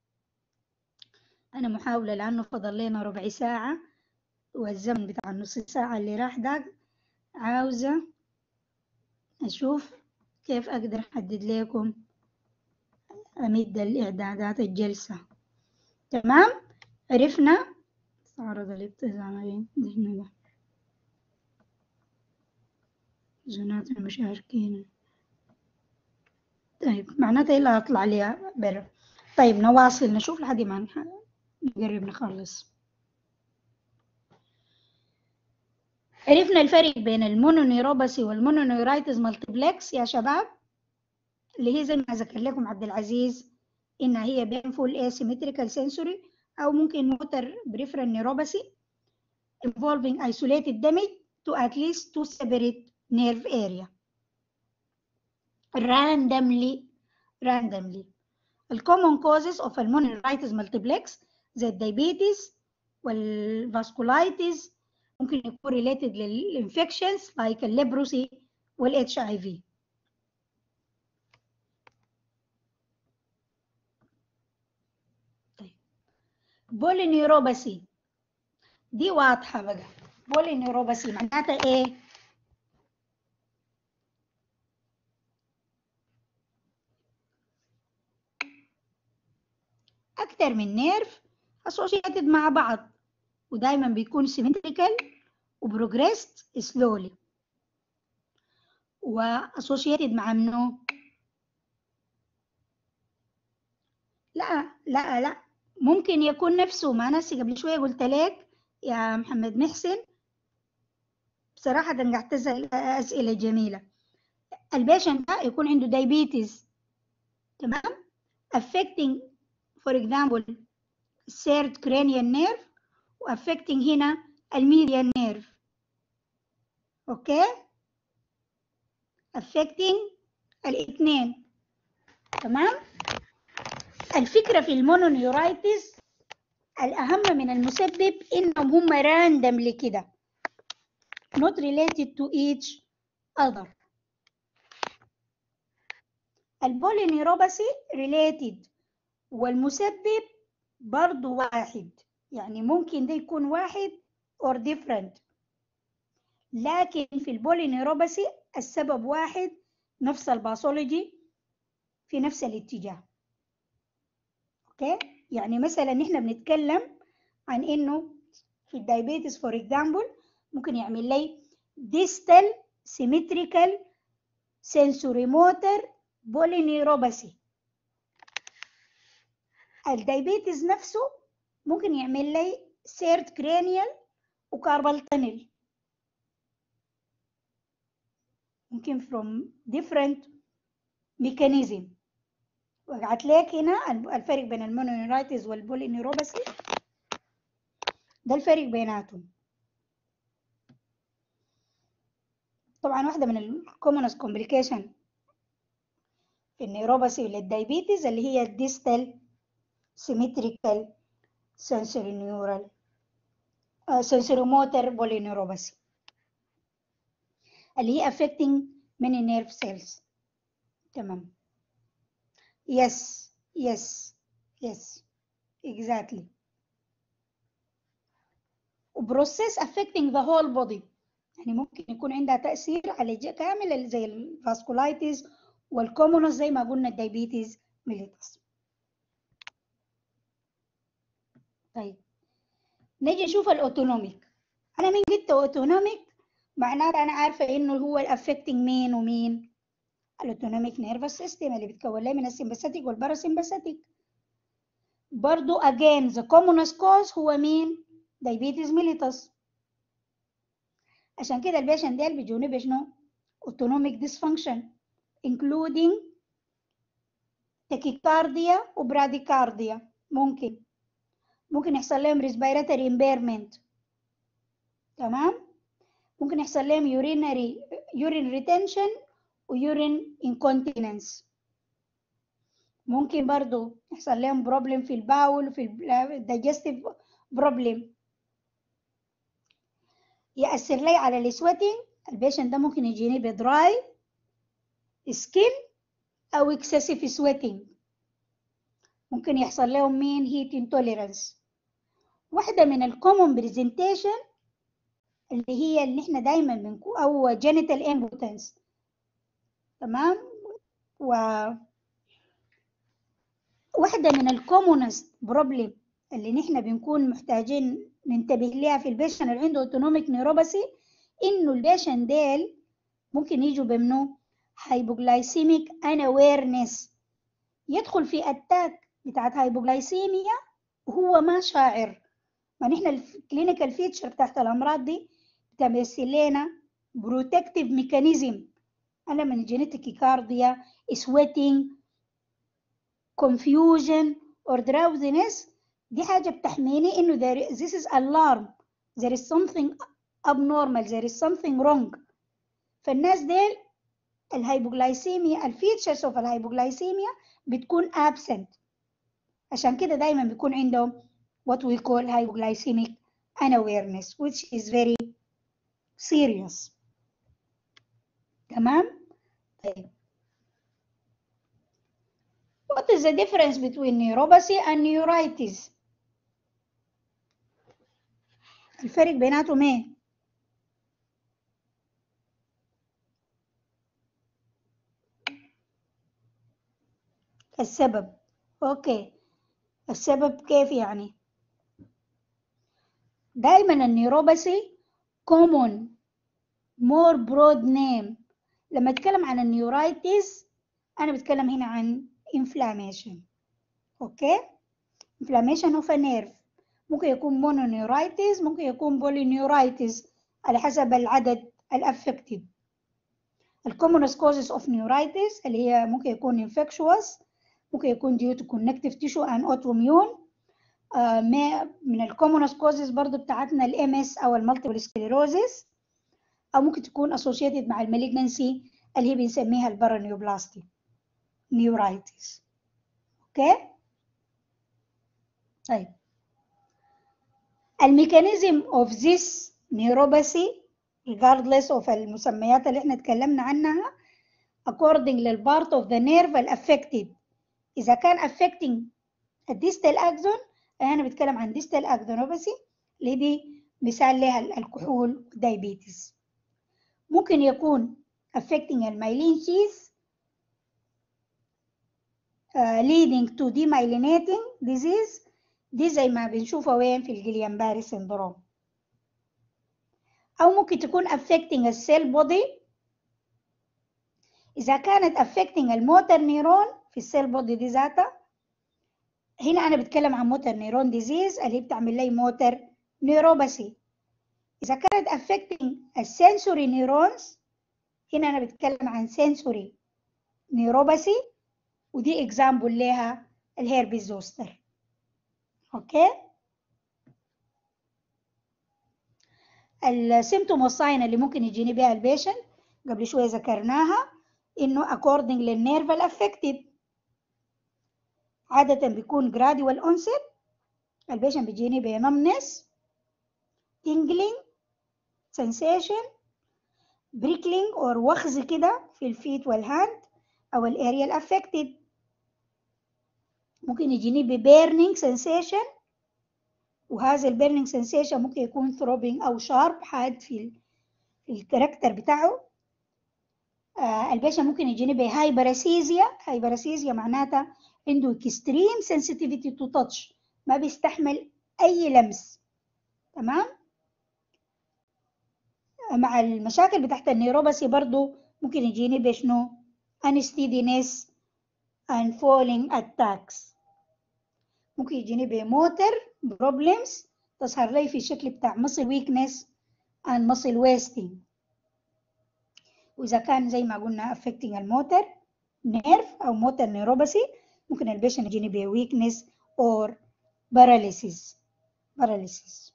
أنا محاولة لأنه فضل لنا ربع ساعة والزمن بتاع النص ساعة اللي راح ده عاوزة أشوف كيف أقدر أحدد لكم أمد الإعدادات الجلسة تمام عرفنا استعرض الاتزان بين ذهننا زونات المشاركين طيب معناتها إلا أطلع ليها برا طيب نواصل نشوف لحد ما نقرب نخلص عرفنا الفرق بين المونونيوروباثي والمونونيورايتس مالتيبلكس يا شباب اللي هي زي ما ذكر لكم عبد العزيز إنها هي painful asymmetrical sensory أو ممكن motor peripheral neuropathy involving isolated damage to at least two separate nerve area randomly randomly the common causes of pulmonary multiplex زي الدايبيتس والفاسكولايتس ممكن يكون related للinfections like الليبروسي والاتش اي في طيب بولينيوروباثي دي واضحة بقى بولينيوروباثي معناتها ايه؟ أكتر من نيرف associated مع بعض ودايما بيكون symmetrical وبروجريست slowly وassociated مع منو؟ لا لا لا ممكن يكون نفسه ما نفسي قبل شوية قلت لك يا محمد محسن بصراحة قاعد تسأل أسئلة جميلة البيشنت ده يكون عنده دايبيتيز تمام affecting for example third cranial nerve و affecting هنا الميديان nerve اوكي affecting الاثنين تمام الفكرة في المونونيورايتس الأهم من المسبب إنهم هم راندم لكده not related to each other البولينيوروباثي related والمسبب برضو واحد يعني ممكن ده يكون واحد or different لكن في البولينيوروباثي السبب واحد نفس الباثولوجي في نفس الاتجاه اوكي يعني مثلا نحن بنتكلم عن انه في الدايابيتس فور اكزامبل ممكن يعمل لي distal symmetrical sensory motor polyneuropathy الدايابيتس نفسه ممكن يعمل لي سيرت كرانيال وكاربال تانل ممكن from different mechanism وقعت لك هنا الفرق بين المونونيرايتس والبولينيوروباثي ده الفرق بيناتهم طبعا واحدة من الكومونس كومبليكيشن في النيوروباثي للدايبيتس اللي هي الديستال symmetrical sensory neural uh, sensory motor polyneuropathy اللي هي affecting many nerve cells تمام yes yes yes exactly وبروسيس affecting the whole body يعني ممكن يكون عندها تأثير على كامل زي الفاسكولايتس والكومونس زي ما قلنا الدايبيتيز ميليتس طيب نيجي نشوف الاوتونوميك انا من قلت اوتونوميك معناته انا عارفه انه هو الافكتنج مين ومين الاوتونوميك نيرفس سيستم اللي بيتكون لي من السمباثيك والباراسمباثيك برضو again the commonest cause هو مين diabetes mellitus عشان كده البيشنت ديل بيجوني بشنو autonomic dysfunction including tachycardia وبراديكارديا ممكن ممكن يحصل لهم respiratory impairment تمام ممكن يحصل لهم urinary urine retention و urine incontinence ممكن برضو يحصل لهم problem في الباول وفي digestive problem يأثر لي على السويتنج البيشنت ده ممكن يجيني بدراي سكين أو excessive sweating ممكن يحصل لهم مين heat intolerance واحدة من الكومون بريزنتيشن اللي هي اللي احنا دايما بنكون أو genital impotence تمام و واحدة من الكومونست بروبلم اللي نحن بنكون محتاجين ننتبه لها في البيشن اللي عنده اوتونوميك نيوروباثي انه البيشن ديل ممكن يجوا بمنو هايبوغلايسيميك unawareness يدخل في اتاك بتاعت هايبوغلايسيميا وهو ما شاعر ما نحن الكلينيكال فيتشر بتاعت الامراض دي بتمثل لنا بروتكتيف ميكانيزم انا من جينيتيك كارديا sweating confusion or drowsiness دي حاجة بتحميني إنه there this is alarm there is something abnormal there is something wrong فالناس ديل الهايبوغلايسيميا الفيتشرز اوف الهايبوغلايسيميا بتكون absent عشان كده دايما بيكون عندهم what we call hypoglycemic unawareness which is very serious تمام طيب What is the difference between neuropathy and neuritis? الفرق بيناتهم ايه؟ السبب اوكي السبب كيف يعني؟ دايما النيوروباثي common more broad name لما اتكلم عن النيورايتس انا بتكلم هنا عن inflammation اوكي inflammation of a nerve ممكن يكون مونونيورايتس ممكن يكون بولينيورايتس على حسب العدد الافكتد الكومونست كوزز اوف نيورايتس اللي هي ممكن يكون infectious ممكن يكون due to connective tissue and autoimmune آه من الكومونست كوزز برضو بتاعتنا الام اس او المالتيبل سكليروزيس او ممكن تكون associated مع المالجنسي اللي هي بنسميها البارانيوبلاستي نيورايتس اوكي طيب الميكانيزم of this neuropathy regardless of المسميات اللي احنا اتكلمنا عنها according للبارت of the nerve affected إذا كان affecting الديستال أكزون أنا بتكلم عن ديستال أكزونوباثي اللي دي مثال لها الكحول والدايبيتس ممكن يكون affecting المايلين شيث uh, leading to demyelinating disease دي زي ما بنشوفها وين في الجليان سندروم أو ممكن تكون affecting السيل بودي إذا كانت affecting الموتر نيرون في السيل بودي دي ذاتها هنا أنا بتكلم عن موتر نيرون ديزيز اللي هي بتعمل لي موتر نيوروباثي إذا كانت affecting السنسوري نيرونز هنا أنا بتكلم عن سنسوري نيوروباثي ودي اكزامبل لها الهيربيز زوستر اوكي السيمتوم والساين اللي ممكن يجيني بها البيشنت قبل شويه ذكرناها انه according للنيرف الافكتد عادة بيكون gradual onset البيشنت بيجيني بنمنس tingling sensation prickling or وخز كده في الفيت والهاند أو الاريا الافكتد ممكن يجيني ببيرنينج سensation وهذا البيرنينج sensation ممكن يكون ثروبينج أو شارب حاد في الكاركتر بتاعه آه البيشن ممكن يجيني بهايبراسيزيا هايبراسيزيا معناتها عنده extreme sensitivity to touch ما بيستحمل أي لمس تمام مع المشاكل بتاعت النيوروباثي برضو ممكن يجيني بشنو unsteadiness and falling attacks ممكن يجيني بموتر problems تظهر لي في الشكل بتاع muscle weakness and muscle wasting وإذا كان زي ما قلنا affecting الموتر nerve أو motor neuropathy ممكن البيشن يجيني ب weakness or paralysis paralysis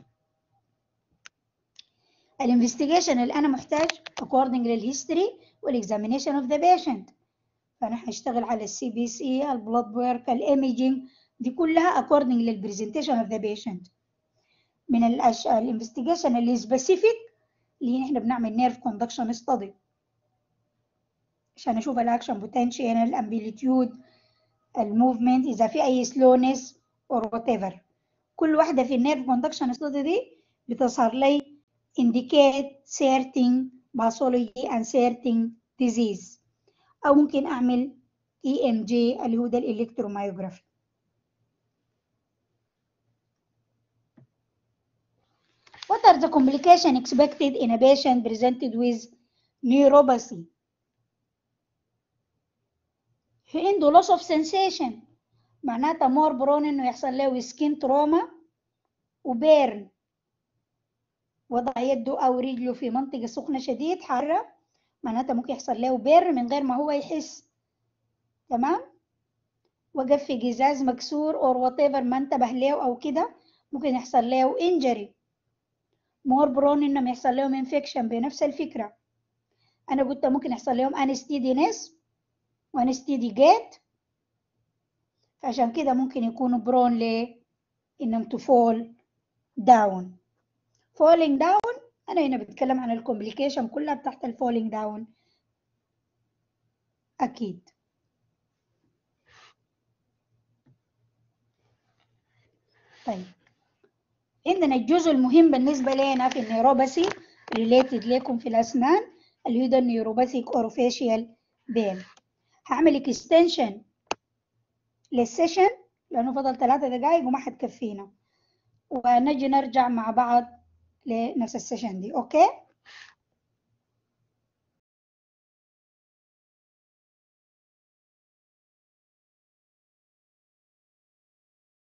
الانفستيجيشن اللي أنا محتاج according للهيستوري والاكزامينيشن اوف ذا بيشنت فأنا هشتغل على السي بي سي البلود ورك الايميجينج دي كلها according للبرزنتيشن اوف ذا بيشنت من الانفستيجيشن اللي سبيسيفيك اللي احنا بنعمل نيرف كوندكشن ستادي عشان اشوف الاكشن بوتنشال الامبليتيود الموفمنت اذا في اي سلونس اور وات ايفر كل واحده في النيرف كوندكشن ستادي دي بتظهر لي indicate certain pathology and certain disease او ممكن اعمل EMG اللي هو ده الالكتروميوجرافي What are the complications expected in a patient presented with نيوروباثي في عنده loss of sensation معناتها مور برون انه يحصل له سكين تروما وبيرن وضع يده او رجله في منطقة سخنة شديد حارة معناتها ممكن يحصل له بيرن من غير ما هو يحس تمام وقف في قزاز مكسور اور وات ايفر ما انتبه له او كده ممكن يحصل له انجري مور برون انهم يحصل لهم انفكشن بنفس الفكرة انا قلت ممكن يحصل لهم انستيدينس وانستيدي جيت فعشان كده ممكن يكونوا برون ل انهم تفول داون فولينج داون انا هنا بتكلم عن الكومبليكيشن كلها بتاعت الفولينج داون اكيد طيب عندنا الجزء المهم بالنسبة لنا في النيوروباثي ريليتد لكم في الأسنان اللي هو النيوروباثيك أوروفيشيال بين هعمل اكستنشن للسيشن لأنه فضل ثلاثة دقايق وما حتكفينا ونجي نرجع مع بعض لنفس السيشن دي أوكي